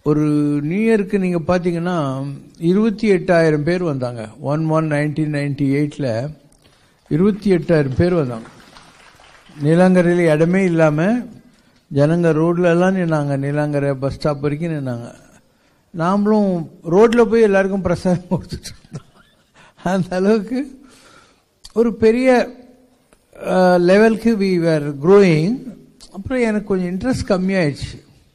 ஒரு நியூ இயருக்கு நீங்கள் பார்த்தீங்கன்னா இருபத்தி எட்டாயிரம் பேர் வந்தாங்க ஒன் ஒன் நைன்டீன் நைன்டி எயிட்டில் இருபத்தி எட்டாயிரம் பேர் வந்தாங்க நீலாங்கரையில் இடமே இல்லாமல் ஜனங்க ரோட்ல எல்லாம் நின்னாங்க நீலாங்கரை பஸ் ஸ்டாப் வரைக்கும் நின்னாங்க நாமளும் ரோட்டில் போய் எல்லாருக்கும் பிரசாதம் கொடுத்துட்டு இருந்தோம் அந்த அளவுக்கு ஒரு பெரிய லெவலுக்கு வி வேர் க்ரோயிங் அப்புறம் எனக்கு கொஞ்சம் இன்ட்ரெஸ்ட் கம்மியாயிடுச்சு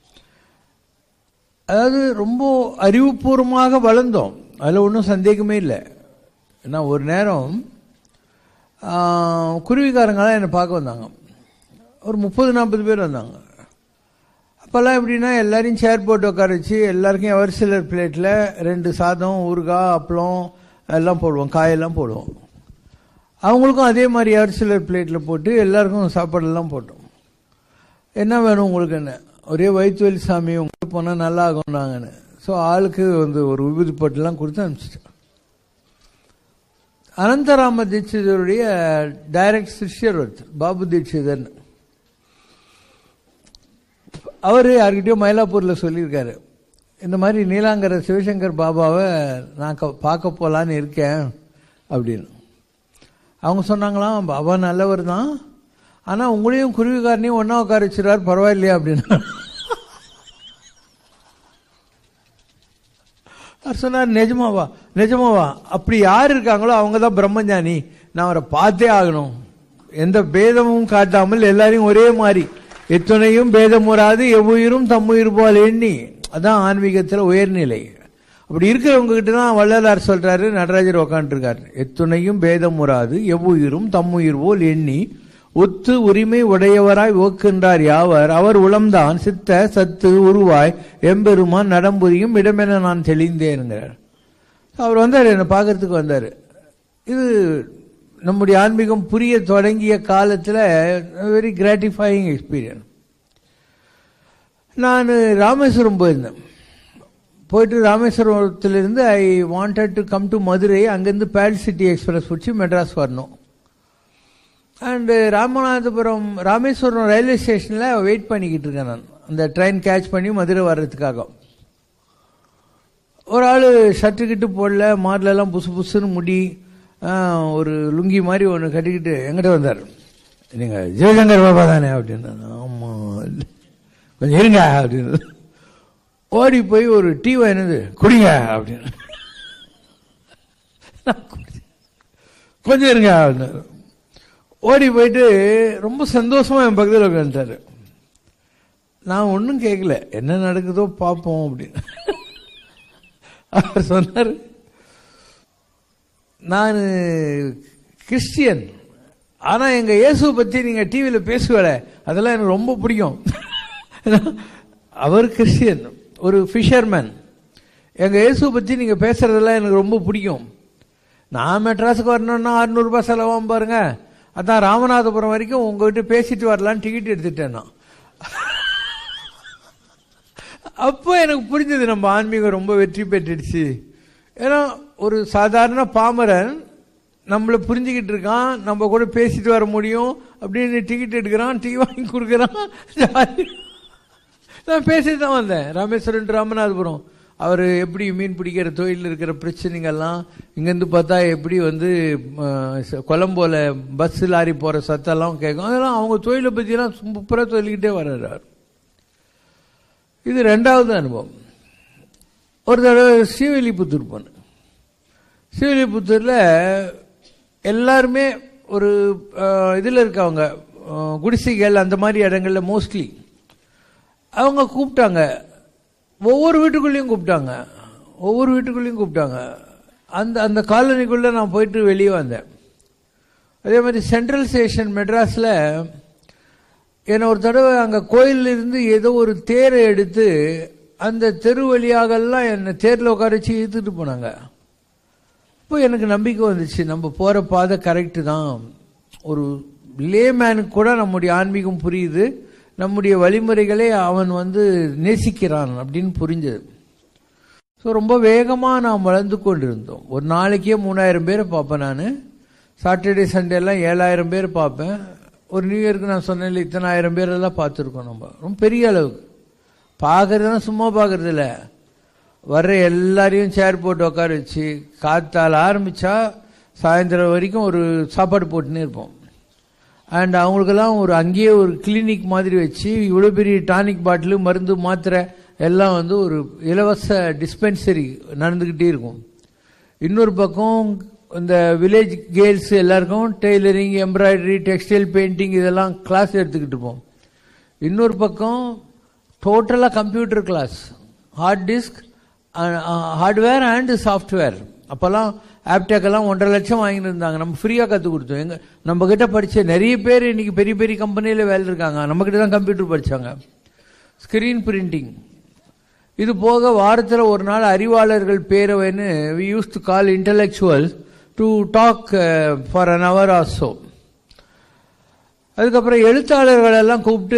அதாவது ரொம்ப அறிவுபூர்வமாக வளர்ந்தோம் அதில் ஒன்றும் சந்தேகமே இல்லை ஏன்னா ஒரு நேரம் குருவிக்காரங்களாம் என்னை பார்க்க வந்தாங்க ஒரு முப்பது நாற்பது பேர் வந்தாங்க அப்போல்லாம் எப்படின்னா எல்லாரையும் சேர் போட்டு உட்கார வச்சு எல்லாருக்கும் எவர் சிலர் பிளேட்டில் ரெண்டு சாதம் ஊறுகாய் அப்பளம் எல்லாம் போடுவோம் காயெல்லாம் போடுவோம் அவங்களுக்கும் அதே மாதிரி எவர் சிலர் பிளேட்டில் போட்டு எல்லாருக்கும் சாப்பாடெல்லாம் போட்டோம் என்ன வேணும் உங்களுக்கு என்ன ஒரே வயிற்று வலி சாமி உங்களுக்கு போனால் நல்லா ஆகும் நாங்கன்னு ஸோ ஆளுக்கு வந்து ஒரு விபூதி பட்டுலாம் கொடுத்து அனுப்பிச்சிட்டேன் அனந்தராம தீட்சிதருடைய டைரக்ட் சிஷ்யர் ஒருத்தர் பாபு தீட்சிதர்னு அவர் யார்கிட்டயோ மயிலாப்பூரில் சொல்லியிருக்காரு இந்த மாதிரி நீலாங்கர சிவசங்கர் பாபாவை நான் பார்க்க போகலான்னு இருக்கேன் அப்படின்னு அவங்க சொன்னாங்களாம் பாபா நல்லவர் தான் ஆனால் உங்களையும் குருவிக்காரனையும் ஒன்றா உட்கார வச்சுருவார் பரவாயில்லையா அப்படின்னு அவர் சொன்னார் நிஜமாவா நிஜமாவா அப்படி யார் இருக்காங்களோ அவங்க தான் பிரம்மஞானி நான் அவரை பார்த்தே ஆகணும் எந்த பேதமும் காட்டாமல் எல்லாரையும் ஒரே மாதிரி எத்துணையும் பேதம் வராது எவ்வுயிரும் தம்முயிர் போல் எண்ணி அதான் ஆன்மீகத்தில் உயர்நிலை அப்படி இருக்கிறவங்க கிட்ட தான் வள்ளலார் சொல்றாரு நடராஜர் உக்காண்டிருக்காரு எத்துணையும் பேதம் உறாது எவ்வுயிரும் தம்முயிர் போல் எண்ணி ஒத்து உரிமை உடையவராய் ஓக்குகின்றார் யாவர் அவர் உளம்தான் சித்த சத்து உருவாய் எம்பெருமான் நடம்புரியும் இடமென நான் தெளிந்தேனுங்கிறார் அவர் வந்தார் என்னை பார்க்கறதுக்கு வந்தார் இது நம்முடைய ஆன்மீகம் புரிய தொடங்கிய காலத்தில் வெரி கிராட்டிஃபையிங் எக்ஸ்பீரியன்ஸ் நான் ராமேஸ்வரம் போயிருந்தேன் போயிட்டு ராமேஸ்வரத்திலிருந்து I wanted to come to Madurai அங்கேருந்து பேல் சிட்டி எக்ஸ்பிரஸ் பிடிச்சி மெட்ராஸ் வரணும் அண்டு ராமநாதபுரம் ராமேஸ்வரம் ரயில்வே ஸ்டேஷனில் வெயிட் பண்ணிக்கிட்டு இருக்கேன் நான் அந்த ட்ரெயின் கேட்ச் பண்ணி மதுரை வர்றதுக்காக ஒரு ஆள் ஷர்ட்டு கிட்டு போடல மாடலெல்லாம் புசு புசுன்னு முடி ஒரு லுங்கி மாதிரி ஒன்று கட்டிக்கிட்டு எங்கிட்ட வந்தார் நீங்கள் ஜெயசங்கர் பாபா தானே அப்படின்னு ஆமாம் கொஞ்சம் இருங்க அப்படின்னு ஓடி போய் ஒரு டீ வாங்கினது குடிங்க அப்படின்னு கொஞ்சம் இருங்க அப்படின்னு ஓடி போயிட்டு ரொம்ப சந்தோஷமா என் பக்கத்தில் உட்காந்துட்டாரு நான் ஒன்றும் கேட்கல என்ன நடக்குதோ பார்ப்போம் அப்படின்னு அவர் சொன்னார் நான் கிறிஸ்டியன் ஆனா எங்க இயேசுவை பத்தி நீங்க டிவியில பேசுவல அதெல்லாம் எனக்கு ரொம்ப பிடிக்கும் அவர் கிறிஸ்டியன் ஒரு ஃபிஷர்மேன் எங்க இயேசுவை பத்தி நீங்க பேசுறதெல்லாம் எனக்கு ரொம்ப பிடிக்கும் நான் மெட்ராஸுக்கு வரணும்னா அறுநூறுபா செலவாகும் பாருங்க அதான் ராமநாதபுரம் வரைக்கும் உங்ககிட்ட பேசிட்டு வரலான்னு டிக்கெட் எடுத்துட்டேன் நான் அப்போ எனக்கு புரிஞ்சது நம்ம ஆன்மீகம் ரொம்ப வெற்றி பெற்றுடுச்சு ஏன்னா ஒரு சாதாரண பாமரன் நம்மளை புரிஞ்சுக்கிட்டு இருக்கான் நம்ம கூட பேசிட்டு வர முடியும் அப்படின்னு டிக்கெட் எடுக்கிறான் டீ வாங்கி கொடுக்குறான் நான் பேசிட்டு தான் வந்தேன் ராமேஸ்வரன் ராமநாதபுரம் அவர் எப்படி மீன் பிடிக்கிற தொழிலில் இருக்கிற பிரச்சனைகள்லாம் இங்கேருந்து பார்த்தா எப்படி வந்து கொலம்போல பஸ் லாரி போகிற சத்தெல்லாம் கேட்கும் அதெல்லாம் அவங்க தொழிலை பற்றிலாம் சூப்பராக சொல்லிக்கிட்டே வர்றாரு இது ரெண்டாவது அனுபவம் ஒரு தடவை ஸ்ரீவில்லிபுத்தூர் போனேன் ஸ்ரீவில்லிபுத்தூரில் எல்லாருமே ஒரு இதில் இருக்கவங்க குடிசைகள் அந்த மாதிரி இடங்கள்ல மோஸ்ட்லி அவங்க கூப்பிட்டாங்க ஒவ்வொரு வீட்டுக்குள்ளேயும் கூப்பிட்டாங்க ஒவ்வொரு வீட்டுக்குள்ளேயும் கூப்பிட்டாங்க அந்த அந்த காலனிக்குள்ளே நான் போயிட்டு வெளியே வந்தேன் அதே மாதிரி சென்ட்ரல் ஸ்டேஷன் மெட்ராஸில் என்னை ஒரு தடவை அங்கே கோயிலிருந்து ஏதோ ஒரு தேரை எடுத்து அந்த தெரு வழியாகலாம் என்னை தேரில் உட்கார வச்சு இழுத்துட்டு போனாங்க இப்போ எனக்கு நம்பிக்கை வந்துச்சு நம்ம போகிற பாதை கரெக்டு தான் ஒரு லேமேனுக்கு கூட நம்முடைய ஆன்மீகம் புரியுது நம்முடைய வழிமுறைகளை அவன் வந்து நேசிக்கிறான் அப்படின்னு புரிஞ்சது ஸோ ரொம்ப வேகமாக நாம் வளர்ந்து கொண்டிருந்தோம் ஒரு நாளைக்கே மூணாயிரம் பேரை பார்ப்பேன் நான் சாட்டர்டே சண்டே எல்லாம் ஏழாயிரம் பேர் பார்ப்பேன் ஒரு நியூ இயருக்கு நான் சொன்னேன் இத்தனாயிரம் பேரெல்லாம் பார்த்துருக்கோம் நம்ம ரொம்ப பெரிய அளவுக்கு பார்க்கறதுனா சும்மா பார்க்கறது இல்ல வர்ற எல்லாரையும் சேர் போட்டு உட்கார வச்சு காத்தால ஆரம்பிச்சா சாயந்தரம் வரைக்கும் ஒரு சாப்பாடு போட்டுன்னே இருப்போம் அண்ட் அவங்களுக்கெல்லாம் ஒரு அங்கேயே ஒரு கிளினிக் மாதிரி வச்சு இவ்வளோ பெரிய டானிக் பாட்டிலு மருந்து மாத்திரை எல்லாம் வந்து ஒரு இலவச டிஸ்பென்சரி நடந்துக்கிட்டே இருக்கும் இன்னொரு பக்கம் இந்த வில்லேஜ் கேர்ள்ஸ் எல்லாருக்கும் டெய்லரிங் எம்ப்ராய்டரி டெக்ஸ்டைல் பெயிண்டிங் இதெல்லாம் கிளாஸ் எடுத்துக்கிட்டு இருப்போம் இன்னொரு பக்கம் டோட்டலாக computer class hard disk hardware and software அப்போல்லாம் ஆப்டெக் எல்லாம் ஒன்றரை லட்சம் வாங்கிட்டு இருந்தாங்க நம்ம ஃப்ரீயாக கற்றுக் கொடுத்தோம் எங்க நம்ம கிட்ட படிச்ச நிறைய பேர் இன்னைக்கு பெரிய பெரிய கம்பெனியில் வேலை இருக்காங்க நம்ம கிட்ட தான் கம்ப்யூட்டர் படிச்சாங்க ஸ்கிரீன் பிரிண்டிங் இது போக வாரத்தில் ஒரு நாள் அறிவாளர்கள் பேரவைன்னு we use to call intellectual to talk for an hour also அதுக்கப்புறம் எழுத்தாளர்கள் எல்லாம் கூப்பிட்டு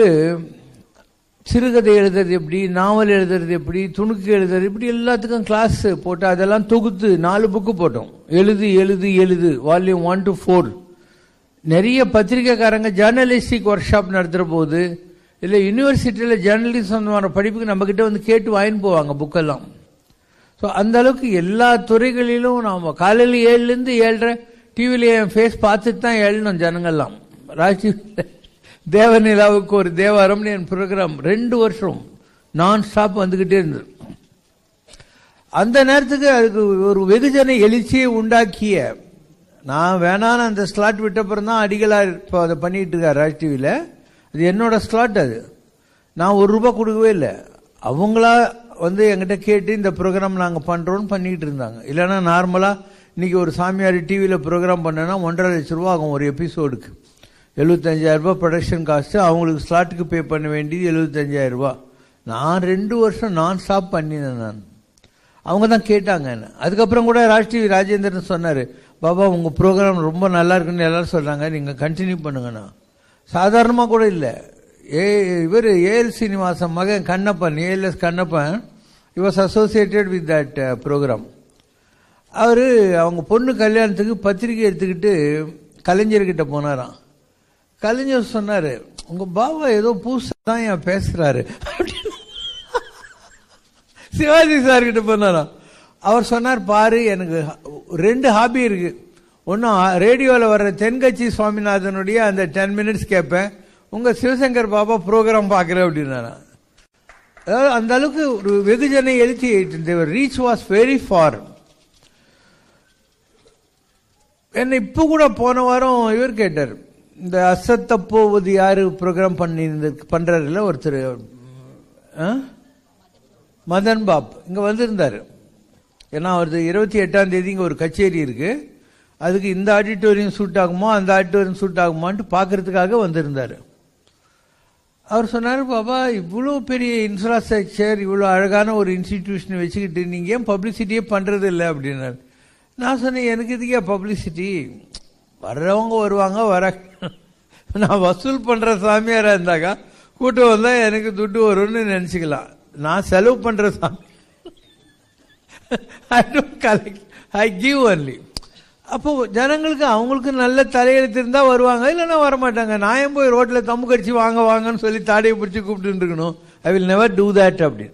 சிறுகதை எழுதுறது எப்படி நாவல் எழுதுறது எப்படி துணுக்கு எழுதுறது இப்படி எல்லாத்துக்கும் கிளாஸ் போட்டு அதெல்லாம் தொகுத்து நாலு புக்கு போட்டோம் எழுது எழுது எழுது வால்யூம் ஒன் டு ஃபோர் நிறைய பத்திரிக்கைக்காரங்க ஜேர்னலிஸ்டிக் ஒர்க் ஷாப் நடத்துகிற போது இல்லை யூனிவர்சிட்டியில் ஜேர்னலிசம் படிப்புக்கு நம்மக்கிட்ட வந்து கேட்டு வாங்கிட்டு போவாங்க புக்கெல்லாம் ஸோ அந்த அளவுக்கு எல்லா துறைகளிலும் நாம் காலையில் ஏழுலேருந்து ஏழரை டிவியில் என் ஃபேஸ் பார்த்துட்டு தான் ஏழணும் ஜனங்கள்லாம் ராஜீவ் தேவநிலாவுக்கு ஒரு தேவாரம்னு என் ப்ரோக்ராம் ரெண்டு வருஷம் நான் ஸ்டாப் வந்துக்கிட்டே இருந்தது அந்த நேரத்துக்கு அதுக்கு ஒரு வெகுஜன எழுச்சியை உண்டாக்கிய நான் வேணான்னு அந்த ஸ்லாட் விட்டப்புறம் தான் அடிகளார் இப்போ அதை பண்ணிட்டு இருக்கார் ராஜ் டிவியில் அது என்னோட ஸ்லாட் அது நான் ஒரு ரூபாய் கொடுக்கவே இல்லை அவங்களா வந்து என்கிட்ட கேட்டு இந்த ப்ரோக்ராம் நாங்கள் பண்ணுறோன்னு பண்ணிட்டு இருந்தாங்க இல்லைன்னா நார்மலாக இன்னைக்கு ஒரு சாமியார் டிவியில் ப்ரோக்ராம் பண்ணேன்னா ஒன்றரை லட்ச ரூபா ஆகும் ஒரு எபிசோடுக்கு எழுபத்தஞ்சாயிரம் ரூபாய் ப்ரொடக்ஷன் காஸ்ட்டு அவங்களுக்கு ஸ்லாட்டுக்கு பே பண்ண வேண்டியது எழுபத்தஞ்சாயிரம் ரூபாய் நான் ரெண்டு வருஷம் நான் ஸ்டாப் பண்ணினேன் நான் அவங்க தான் கேட்டாங்க என்ன அதுக்கப்புறம் கூட ராஜ் டிவி ராஜேந்திரன் சொன்னார் பாபா உங்கள் ப்ரோக்ராம் ரொம்ப நல்லா இருக்குன்னு எல்லாரும் சொல்கிறாங்க நீங்கள் கண்டினியூ பண்ணுங்கண்ணா சாதாரணமாக கூட இல்லை ஏ இவர் ஏஎல் சீனிவாசன் மகன் Kannappan ALS Kannappan he was associated with that uh, program அவர் அவங்க பொண்ணு கல்யாணத்துக்கு பத்திரிக்கை எடுத்துக்கிட்டு கலைஞர்கிட்ட போனாராம் கலைஞர் சொன்னாரு உங்க பாபா ஏதோ புதுசா தான் என் பேசுறாரு அப்படின்னு சிவாஜி சார் கிட்ட போனாராம் அவர் சொன்னார் பாரு எனக்கு ரெண்டு ஹாபி இருக்கு ஒன்றும் ரேடியோவில் வர்ற தென்கட்சி சுவாமிநாதனுடைய அந்த டென் மினிட்ஸ் கேட்பேன் உங்க சிவசங்கர் பாபா ப்ரோக்ராம் பார்க்குறேன் அப்படின்னாராம் அதாவது அந்த அளவுக்கு ஒரு வெகுஜனை எழுச்சி ரீச் வாஸ் வெரி ஃபார் என்ன இப்போ கூட போன வாரம் இவர் கேட்டார் இந்த அசத்தப்போவது யாரு ப்ரோக்ராம் பண்ணி பண்றாருல ஒருத்தர் ஆ? மதன் பாப் இங்க வந்திருந்தாரு ஏன்னா அவரது இருபத்தி எட்டாம் தேதி இங்க ஒரு கச்சேரி இருக்கு அதுக்கு இந்த ஆடிட்டோரியம் சூட் ஆகுமா அந்த ஆடிட்டோரியம் சூட் ஆகுமான்ட்டு பார்க்கறதுக்காக வந்திருந்தாரு அவர் சொன்னார் பாபா இவ்வளோ பெரிய இன்ஃப்ராஸ்ட்ரக்சர் இவ்வளோ அழகான ஒரு இன்ஸ்டிடியூஷனை வச்சுக்கிட்டு நீங்கள் ஏன் பப்ளிசிட்டியே பண்ணுறது இல்லை அப்படின்னாரு நான் சொன்னேன் எனக்கு இதுக்கே பப்ளிசிட்டி வர்றவங்க வருவாங்க வர நான் வசூல் பண்ணுற சாமியாராக இருந்தாக்கா கூட்டம் வந்தால் எனக்கு துட்டு வரும்னு நினச்சிக்கலாம் நான் செலவு பண்ணுற சாமி I don't collect I give only அப்போ ஜனங்களுக்கு அவங்களுக்கு நல்ல தலையெழுத்து இருந்தா வருவாங்க இல்லைன்னா வரமாட்டாங்க நான் ஏன் போய் ரோட்ல தம்பு கடிச்சு வாங்க வாங்கன்னு சொல்லி தாடையை பிடிச்சி கூப்பிட்டு இருக்கணும் I will never do that அப்படின்னு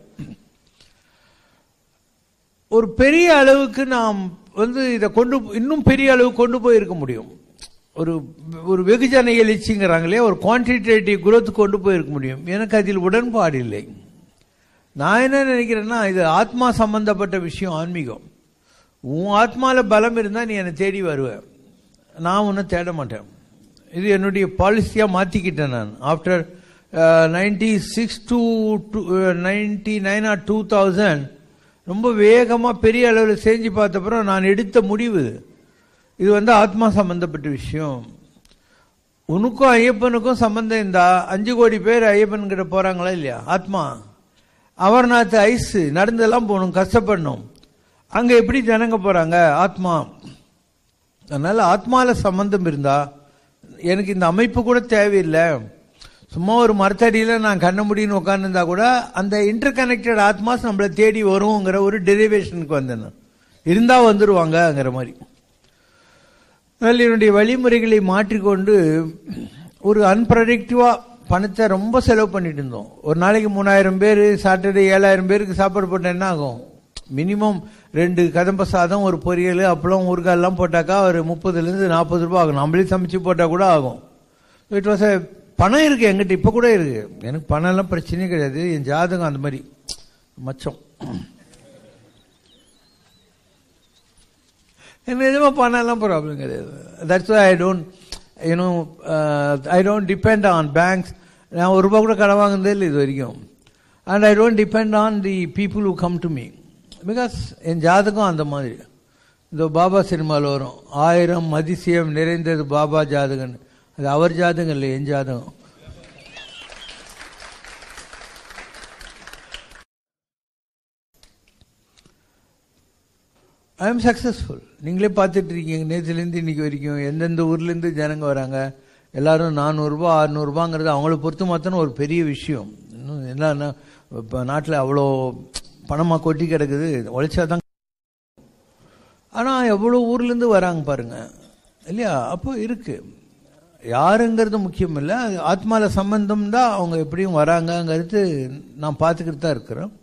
ஒரு பெரிய அளவுக்கு நாம் வந்து இதை கொண்டு இன்னும் பெரிய அளவுக்கு கொண்டு போயிருக்க முடியும் ஒரு ஒரு வெகுஜன எழுச்சிங்கிறாங்களே ஒரு குவான்டிடேட்டிவ் குரோத் கொண்டு போயிருக்க முடியும் எனக்கு அதில் உடன்பாடு இல்லை நான் என்ன நினைக்கிறேன்னா இது ஆத்மா சம்பந்தப்பட்ட விஷயம் ஆன்மீகம் உன் ஆத்மால பலம் இருந்தால் நீ என்னை தேடி வருவ நான் ஒன்றும் தேட மாட்டேன் இது என்னுடைய பாலிசியாக மாற்றிக்கிட்டேன் நான் after ninety six to ninety nine or two thousand ரொம்ப வேகமாக பெரிய அளவில் செஞ்சு பார்த்தப்பறம் நான் எடுத்த முடிவு இது வந்து ஆத்மா சம்பந்தப்பட்ட விஷயம் உனக்கும் ஐயப்பனுக்கும் சம்பந்தம் இருந்தா அஞ்சு கோடி பேர் ஐயப்பன் கிட்ட போறாங்களா இல்லையா ஆத்மா அமர்நாத் ஐஸ் நடந்தெல்லாம் போகணும் கஷ்டப்படணும் அங்க எப்படி ஜனங்க போறாங்க ஆத்மா அதனால ஆத்மால சம்பந்தம் இருந்தா எனக்கு இந்த அமைப்பு கூட தேவையில்லை சும்மா ஒரு மரத்தடியில நான் கண்ண முடியும்னு உட்காந்துருந்தா கூட அந்த இன்டர் கனெக்டட் ஆத்மாஸ் நம்மளை தேடி வருங்கிற ஒரு டெரிவேஷனுக்கு வந்தேன் நான். இருந்தா வந்துருவாங்கங்கிற மாதிரி அதனால் என்னுடைய வழிமுறைகளை மாற்றிக்கொண்டு ஒரு அன்பிரடிக்டிவா பணத்தை ரொம்ப செலவு பண்ணிட்டு இருந்தோம் ஒரு நாளைக்கு மூணாயிரம் பேர் சாட்டர்டே ஏழாயிரம் பேருக்கு சாப்பாடு போட்டால் என்ன ஆகும் மினிமம் ரெண்டு கதம்ப சாதம் ஒரு பொரியல் அப்பளம் ஊறுகாயெல்லாம் போட்டாக்கா ஒரு முப்பதுலேருந்து நாற்பது ரூபாய் ஆகும் நம்மளே சமைச்சு போட்டால் கூட ஆகும் இட் வாஸ் பணம் இருக்கு எங்கிட்ட இப்போ கூட இருக்கு எனக்கு பணம் எல்லாம் பிரச்சனையே கிடையாது என் ஜாதகம் அந்த மாதிரி மச்சம் எனக்கு நிஜமாக பணம் எல்லாம் ப்ராப்ளம் கிடையாது that's I don't you know I don't depend on banks நான் ஒரு ரூபா கூட கடன் வாங்குனதே இல்லை இது வரைக்கும் and I don't depend on the people who come to me because என் ஜாதகம் அந்த மாதிரி இந்த பாபா சினிமாவில் வரும் ஆயிரம் அதிசயம் நிறைந்தது பாபா ஜாதகன் அது அவர் ஜாதகம் இல்லை என் ஜாதகம் ஐ எம் சக்ஸஸ்ஃபுல் நீங்களே பார்த்துட்டு இருக்கீங்க நேற்றுலேருந்து இன்னைக்கு வரைக்கும் எந்தெந்த ஊர்லேருந்து ஜனங்க வராங்க எல்லாரும் நானூறுரூபா அறநூறுபாங்கிறது அவங்கள பொறுத்து மாத்திரம் ஒரு பெரிய விஷயம் இன்னும் என்னன்னா இப்போ நாட்டில் அவ்வளோ பணமாக கொட்டி கிடக்குது உழைச்சா தான் ஆனால் எவ்வளோ ஊர்லேருந்து வராங்க பாருங்க இல்லையா அப்போ இருக்கு யாருங்கிறது முக்கியம் இல்லை ஆத்மால சம்பந்தம் தான் அவங்க எப்படியும் வராங்கங்கிறது நான் பார்த்துக்கிட்டு தான் இருக்கிறேன்